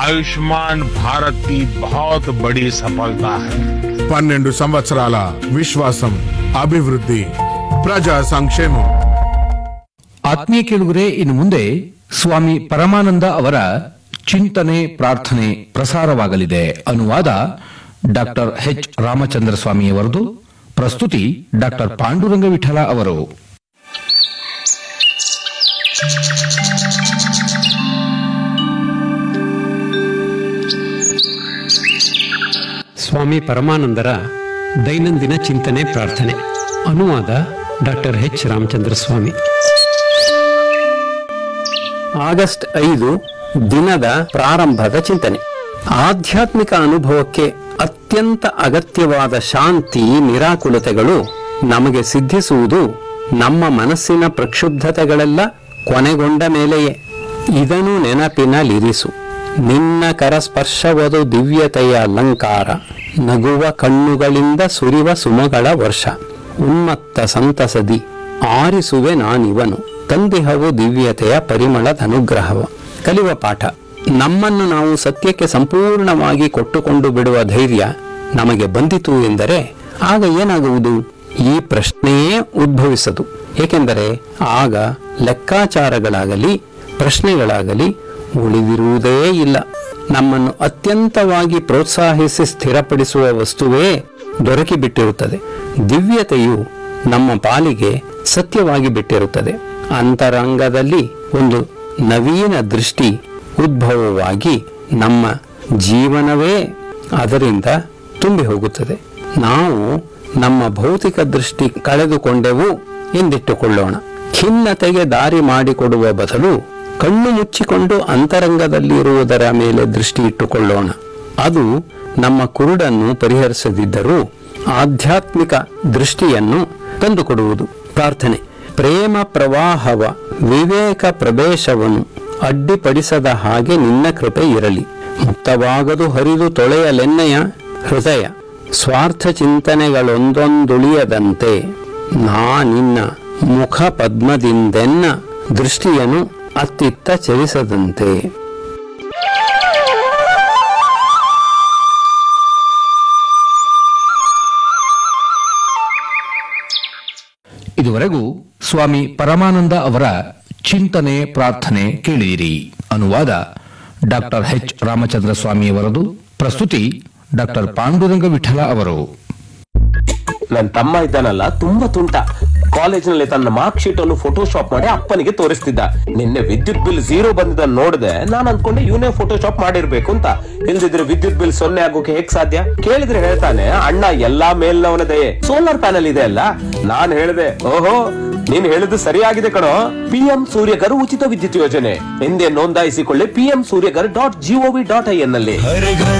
आयुष्मान भारत की बहुत बड़ी सफलता है పన్నెండు సంవత్సరాల విశ్వాసం అభివృద్ధి ప్రజా సంక్షేమం ಆತ್ಮೀಯ ಕೇಳುಗರೆ ಇನ್ನು ಮುಂದೆ ಸ್ವಾಮಿ ಪರಮಾನಂದ ಅವರ ಚಿಂತನೆ ಪ್ರಾರ್ಥನೆ ಪ್ರಸಾರವಾಗಲಿದೆ ಅನುವಾದ ಡಾಕ್ಟರ್ ಎಚ್ ರಾಮಚಂದ್ರ ಸ್ವಾಮಿಯವರದು ಪ್ರಸ್ತುತಿ ಡಾಕ್ಟರ್ ಪಾಂಡುರಂಗ ವಿಠಲ ಅವರು ಸ್ವಾಮಿ ಪರಮಾನಂದರ ದೈನಂದಿನ ಚಿಂತನೆ ಪ್ರಾರ್ಥನೆ ಅನುವಾದ doctor H Ramachandra Swami August ಐದು ದಿನದ ಪ್ರಾರಂಭದ ಚಿಂತನೆ ಆಧ್ಯಾತ್ಮಿಕ ಅನುಭವಕ್ಕೆ ಅತ್ಯಂತ ಅಗತ್ಯವಾದ ಶಾಂತಿ ನಿರಾಕುಲತೆಗಳು ನಮಗೆ ಸಿದ್ಧಿಸುವುದು ನಮ್ಮ ಮನಸ್ಸಿನ ಪ್ರಕ್ಷುಬ್ಧತೆಗಳೆಲ್ಲ ಕೊನೆಗೊಂಡ ಮೇಲೆಯೇ ಇದನ್ನು ನೆನಪಿನಲ್ಲಿರಿಸು ನಿನ್ನ ಕರಸ್ಪರ್ಶವದು ದಿವ್ಯತೆಯ ಅಲಂಕಾರ ನಗುವ ಕಣ್ಣುಗಳಿಂದ ಸುರಿವ ಸುಮಗಳ ವರ್ಷ ಉನ್ಮತ್ತ ಸಂತಸದಿ ಆರಿಸುವೆ ನಾನಿವನು ತಂದಿಹವು ದಿವ್ಯತೆಯ ಪರಿಮಳದ ಅನುಗ್ರಹವ ಕಲಿಯುವ ಪಾಠ ನಮ್ಮನ್ನು ನಾವು ಸತ್ಯಕ್ಕೆ ಸಂಪೂರ್ಣವಾಗಿ ಕೊಟ್ಟುಕೊಂಡು ಬಿಡುವ ಧೈರ್ಯ ನಮಗೆ ಬಂದಿತು ಎಂದರೆ ಆಗ ಏನಾಗುವುದು ಈ ಪ್ರಶ್ನೆಯೇ ಉದ್ಭವಿಸದು ಏಕೆಂದರೆ ಆಗ ಲೆಕ್ಕಾಚಾರಗಳಾಗಲಿ ಪ್ರಶ್ನೆಗಳಾಗಲಿ ಉಳಿದಿರುವುದೇ ಇಲ್ಲ ನಮ್ಮನ್ನು ಅತ್ಯಂತವಾಗಿ ಪ್ರೋತ್ಸಾಹಿಸಿ ಸ್ಥಿರಪಡಿಸುವ ವಸ್ತುವೇ ದೊರಕಿ ಬಿಟ್ಟಿರುತ್ತದೆ ದಿವ್ಯತೆಯು ನಮ್ಮ ಪಾಲಿಗೆ ಸತ್ಯವಾಗಿ ಬಿಟ್ಟಿರುತ್ತದೆ ಅಂತರಂಗದಲ್ಲಿ ಒಂದು ನವೀನ ದೃಷ್ಟಿ ಉದ್ಭವವಾಗಿ ನಮ್ಮ ಜೀವನವೇ ಅದರಿಂದ ತುಂಬಿ ಹೋಗುತ್ತದೆ ನಾವು ನಮ್ಮ ಭೌತಿಕ ದೃಷ್ಟಿ ಕಳೆದುಕೊಂಡೆವು ಎಂದಿಟ್ಟುಕೊಳ್ಳೋಣ ಖಿನ್ನತೆಗೆ ದಾರಿ ಮಾಡಿಕೊಡುವ ಬದಲು ಕಣ್ಣು ಮುಚ್ಚಿಕೊಂಡು ಅಂತರಂಗದಲ್ಲಿರುವುದರ ಮೇಲೆ ದೃಷ್ಟಿ ಇಟ್ಟುಕೊಳ್ಳೋಣ ಅದು ನಮ್ಮ ಕುರುಡನ್ನು ಪರಿಹರಿಸದಿದ್ದರೂ ಆಧ್ಯಾತ್ಮಿಕ ದೃಷ್ಟಿಯನ್ನು ತಂದುಕೊಡುವುದು ಪ್ರಾರ್ಥನೆ ಪ್ರೇಮ ಪ್ರವಾಹವ ವಿವೇಕ ಪ್ರವೇಶವನ್ನು ಅಡ್ಡಿಪಡಿಸದ ಹಾಗೆ ನಿನ್ನ ಕೃಪೆ ಇರಲಿ ಮುಕ್ತವಾಗದು ಹರಿದು ತೊಳೆಯಲೆನ್ನೆಯ ಹೃದಯ ಸ್ವಾರ್ಥ ಚಿಂತನೆಗಳೊಂದೊಂದುಳಿಯದಂತೆ ನಾ ನಿನ್ನ ಮುಖ ಪದ್ಮದಿಂದೆನ್ನ ದೃಷ್ಟಿಯನ್ನು ಅತ್ತಿತ್ತ ಚಲಿಸದಂತೆ ಇದುವರೆಗೂ ಸ್ವಾಮಿ ಪರಮಾನಂದ ಅವರ ಚಿಂತನೆ ಪ್ರಾರ್ಥನೆ ಕೇಳಿದಿರಿ ಅನುವಾದ ಡಾಕ್ಟರ್ ಎಚ್ ರಾಮಚಂದ್ರ ಸ್ವಾಮಿಯವರದು ಪ್ರಸ್ತುತಿ ಡಾಕ್ಟರ್ ಪಾಂಡುರಂಗ ವಿಠಲ ಅವರು ನನ್ ತಮ್ಮ ಇದ್ದಾನಲ್ಲ ತುಂಬಾ ತುಂಟ ಕಾಲೇಜಿನಲ್ಲಿ ತನ್ನ ಮಾರ್ಕ್ ಶೀಟ್ ಅನ್ನು ಫೋಟೋಶಾಪ್ ಮಾಡಿ ಅಪ್ಪನಿಗೆ ತೋರಿಸ್ತಿದ್ದ ನಿನ್ನೆ ವಿದ್ಯುತ್ ಬಿಲ್ ಝೀರೋ ಬಂದಿದ್ದ ನೋಡಿದೆ ನಾನ್ ಅನ್ಕೊಂಡೆ ಇವನೇ ಫೋಟೋಶಾಪ್ ಮಾಡಿರ್ಬೇಕು ಅಂತ ಇಲ್ದಿದ್ರೆ ವಿದ್ಯುತ್ ಬಿಲ್ ಸೊನ್ನೆ ಆಗೋಕೆ ಹೇಗ್ ಸಾಧ್ಯ ಕೇಳಿದ್ರೆ ಹೇಳ್ತಾನೆ ಅಣ್ಣ ಎಲ್ಲಾ ಮೇಲ್ನವನ ದಯೆ ಸೋಲಾರ್ ಪ್ಯಾನಲ್ ಇದೆ ಅಲ್ಲ ನಾನ್ ಹೇಳ್ದೆ ಓಹೋ ನೀನ್ ಹೇಳಿದ್ದು ಸರಿಯಾಗಿದೆ ಕಣೋ ಪಿಎಂ ಸೂರ್ಯಗರ್ ಉಚಿತ ವಿದ್ಯುತ್ ಯೋಜನೆ ಎಂದೇ ನೋಂದಾಯಿಸಿಕೊಳ್ಳಿ PM Suryaghar dot GOV dot I N ನಲ್ಲಿ